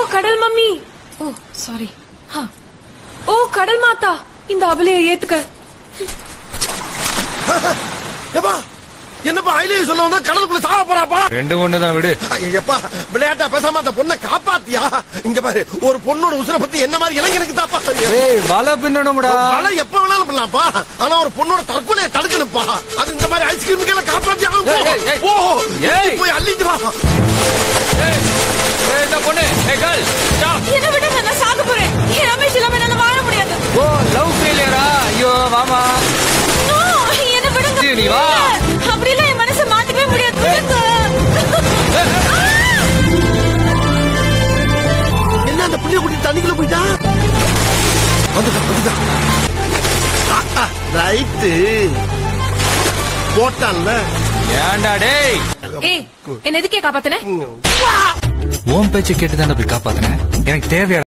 கடல் மம்மி ஓ சாரி ஓ கடல் மாதா இந்த அபலையை ஏத்துக்க எப்பா என்னப்பா ஐலே சொல்ல வந்தா கடலுக்குள்ள சாக போறாப்பா ரெண்டு ஒண்ணு தான் விடு ஐயப்பா விளையாட்டா பேசாம அந்த பொண்ணை காப்பாத்தியா இங்க பாரு ஒரு பொண்ணோட உசுரை பத்தி என்ன மாதிரி இளைஞனுக்கு தாப்பா தெரியும் ஏய் வலை பின்னணும்டா மழை எப்ப வேணாலும் பண்ணலாம்ப்பா ஆனா ஒரு பொண்ணோட தற்கொலையை தடுக்கணும்ப்பா அது இந்த மாதிரி ஐஸ்கிரீம் எல்லாம் காப்பாத்தி ஆகணும். ஏய், ஏய், ஏய். ஓ ஏய். போய் அள்ளிட்டு வா ஏய், ஏய், இந்த பொண்ணு ஏய் கேர்ள் ஸ்டாப் என்ன விடுங்க நான் சாக போறேன் என் ரமேஷ் இல்லாம என்னால வாழ முடியாது ஓ லவ் ஃபெயிலியரா ஐயோ வாமா No, என்ன விடுங்க சரி, நீ வா. அப்படிலாம் என் மனசை மாத்தவே முடியாது விடுங்க என்ன அந்த புள்ளிய குட்டி தண்ணிக்குள்ள போயிட்டா வந்துட்டா வந்துட்டா ரைட்டு போட்டான்ல ஏன்டா டேய் ஏய் என்ன எதுக்கே காப்பாத்தன உன் பேச்சு கேட்டு தான் போய் காப்பாத்தினேன் எனக்கு தேவையான